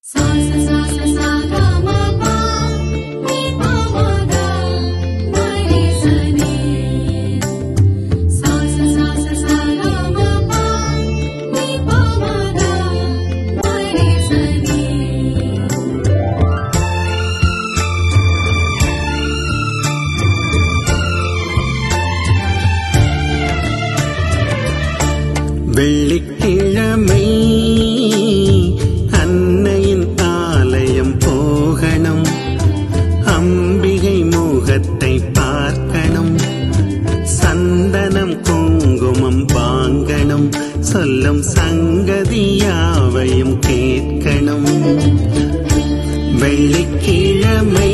sa sa sa sa sa ga ma pa ni pa ma ga ma ni sa ni sa sa sa sa sa ga ma pa ni pa ma ga ma ni sa ni வெள்ளிக்கிழமை அன்னையின் ஆலயம் போகணும் அம்பிகை முகத்தை பார்க்கணும் சந்தனம் குங்குமம் வாங்கணும் சொல்லும் சங்கதியாவையும் கேட்கணும் வெள்ளிக்கிழமை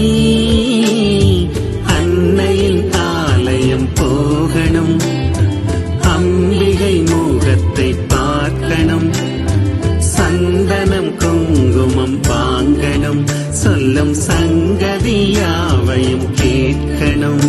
அன்னையின் ஆலயம் போகணும் அம்பிகை முகத்தை பார்க்கணும் சந்தனம் குங்குமம் வாங்கணும் சொல்லும் சங்கதியாவையும் கேட்கணும்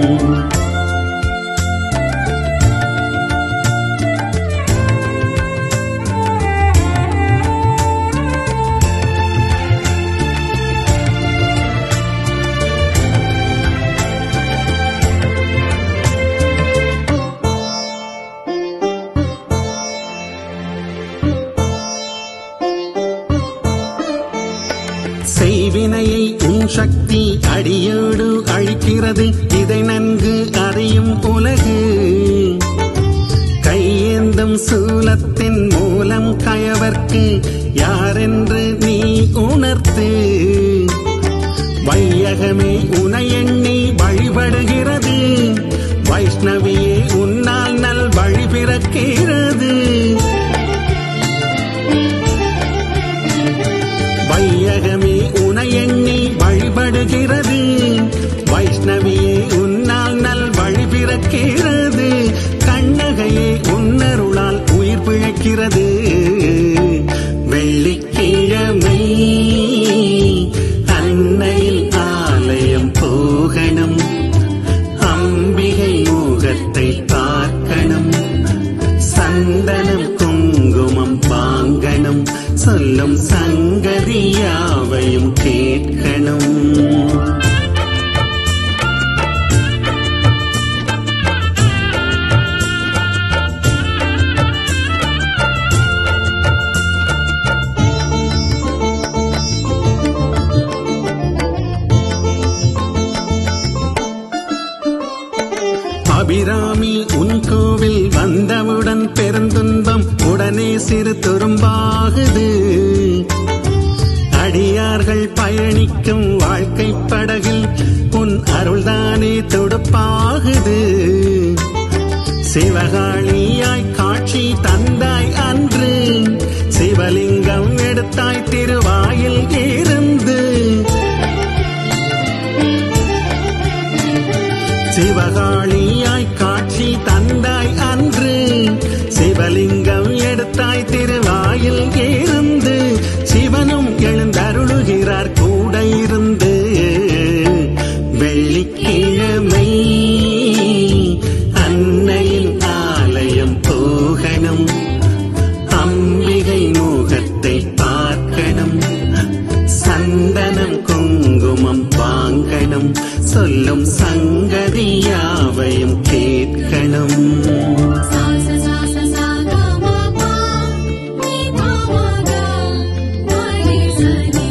செய்வினையை உன் சக்தி அடியோடு அழிக்கிறது இதை நன்கு அறியும் உலகு கையேந்தும் சூலத்தின் மூலம் கயவர்க்கு யாரென்று நீ உணர்த்து வையகமே உனை எண்ணி வழிபடுகிறது வைஷ்ணவியே உன்னால் நல் வழி பிறக்கிறது வையகமே உனை எண்ணி வழிபடுகிறது வைஷ்ணவியே உன்னால் நல் வழி பிறக்கிறது கண்ணகையே உன்னருளால் உயிர் பிழைக்கிறது வெள்ளிக்கிழமை அன்னையில் ஆலயம் போகணும் அம்பிகை முகத்தை பார்க்கணும் சந்தனம் குங்குமம் வாங்கணும் சொல்லும் சங்கதியாவையும் கேட்கணும் அபிராமி உன் கோவில் வந்தவுடன் பெருந்துன்பம் உடனே சிறு துரும்பாகுது அடியார்கள் பயணிக்கும் வாழ்க்கை படகில் உன் அருள்தானே துடுப்பாகுது சிவகாளியாய் காட்சி தந்தாய் அன்று சிவலிங்கம் எடுத்தாய் திருவாயில் இருந்து சிவகாளியாய் காட்சி தந்தாய் அன்று சிவலிங்கம் எடுத்தாய் திருவாயில் இருந்து சிவனும் எழுந்தருளுகிறார் கூட இருந்து வெள்ளிக்கிழமை அன்னையின் ஆலயம் போகணும் அம்பிகை முகத்தை பார்க்கணும் சந்தனம் குங்குமம் வாங்கணும் சொல்லும் சங்கதியாவையும் கேட்கணும் sa sa sa sa sa ga ma pa ni pa ma ga ma ni sa ni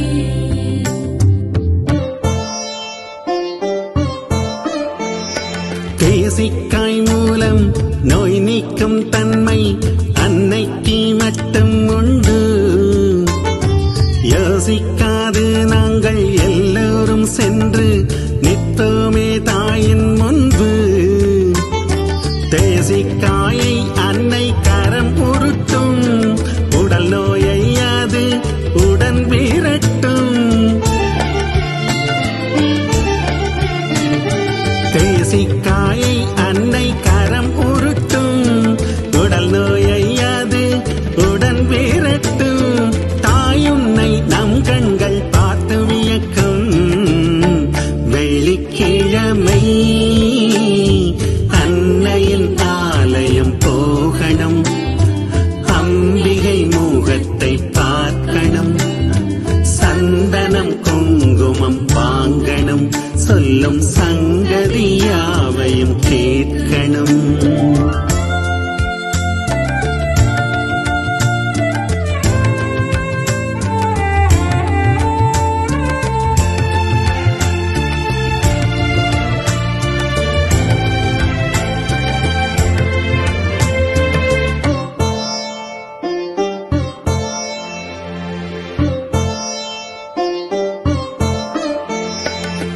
தேசிக்காய் மூலம் நோய் நீக்கும் தன்மை அன்னைக்கு மட்டும் உண்டு யோசிக்காது நாங்கள் எல்லோரும் சென்று நிற்போமே தாயின் முன்பு தேசிக்காயை அன்னை கரம் உருட்டும் உடல் நோயை அது உடன் விரட்டும் தேசிக்காயை அன்னை கரம் உருட்டும் உடல் நோயை அது உடன் விரட்டும் தாயுன்னை நம் கண்கள்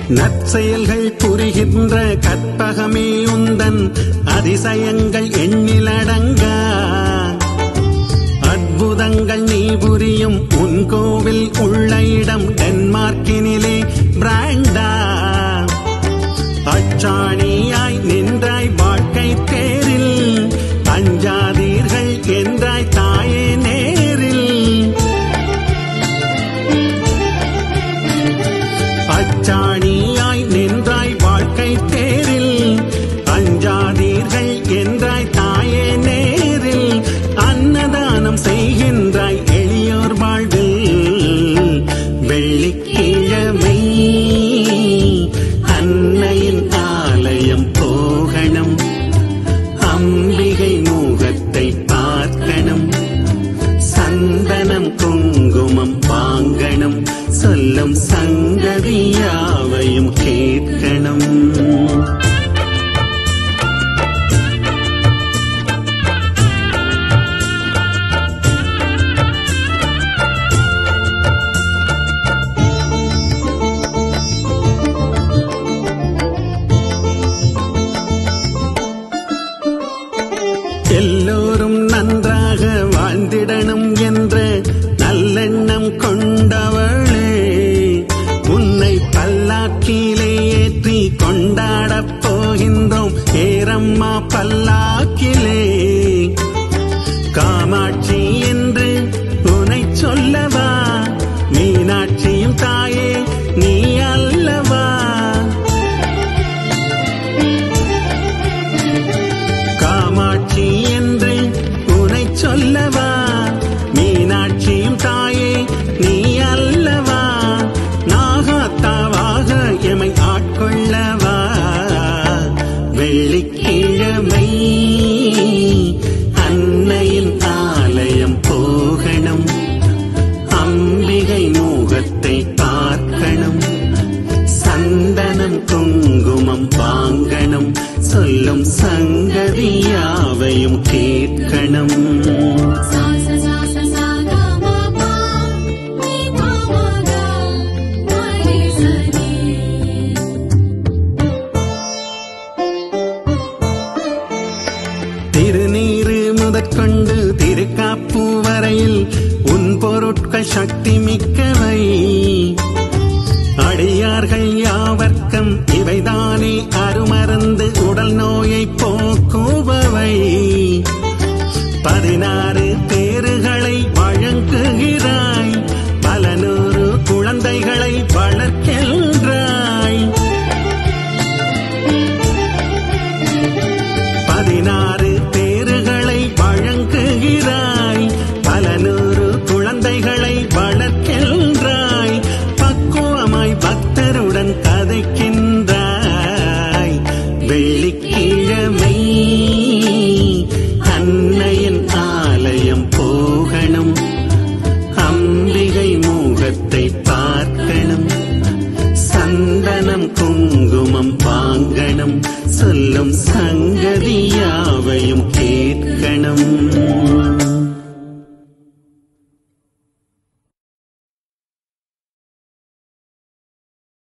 நற்செயல்கள் புரிகின்ற கற்பகமே உந்தன் அதிசயங்கள் எண்ணிலடங்கா அற்புதங்கள் நீ புரியும் உன் கோவில் உள்ள இடம் டென்மார்க்கினிலே பிராண்டா அச்சாணியாய் நின்றாய் வாழ்க்கை தேரில் அஞ்சாதீர்கள் என்றாய் தாயே நேரில் அச்சாணியாய் நின்றாய் வாழ்க்கை தேரில் அஞ்சாதீர்கள் என்றாய் தாயே நேரில் அன்னதானம் செய்கின்றாய் எளியோர் வாழ்வில் வெள்ளிக்கிழமை அன்னையின் ஆலயம் போகணும் அம்பிகை முகத்தை பார்க்கணும் சந்தனம் குங்குமம் வாங்கணும் சொல்லும் சங்கதியாவையும் கேட்கணும் எல்லோரும் நன்றாக வாழ்ந்திடணும் என்ற நல்லெண்ணம் கொண்டவளே உன்னை பல்லாக்கிலே ஏற்றி கொண்டாடப் போகின்றோம் ஏரம்மா பல்லாக்கிலே காமாட்சி என்று உனை சொல்லவா மீனாட்சியும் தாயே நீ அல்லவா காமாட்சி என்று உனை சொல்லவா மீனாட்சியும் தாயே நீ அல்லவா நாகாத்தாவாக எமை ஆட்கொள்ளவா வெள்ளிக்கிழமை அன்னையின் ஆலயம் போகணும் அம்பிகை முகத்தை பார்க்கணும் சந்தனம் குங்குமம் வாங்கணும் சொல்லும் சங்கதியாவையும் கேட்கணும் sa sa sa sa sa ga ma pa ni pa ma ga ma re sa ni திருநீரு முதற்கொண்டு திருக்காப்பு வரையில் உன் பொருட்கள் சக்தி மிக்கவை அடியார்கள் யாவர்க்கம் இவைதானே அருமருந்து உடல் நோயை போக்குபவை பதினாறு தேறுகளை வழங்குகிறாய் பல நூறு குழந்தைகளை வளர்க்கின்றாய் பதினாறு தேறுகளை வழங்குகிறாய் பல நூறு குழந்தைகளை வளர்க்கின்றாய் பக்குவமாய் பக்தருடன் கதைக்கின்றாய் வெள்ளிக்கிழமை அன்னையின் ஆலயம் போகணும் அம்பிகை முகத்தை பார்க்கணும் சந்தனம் குங்குமம் வாங்கணும் சொல்லும் சங்கதியாவையும் கேட்கணும்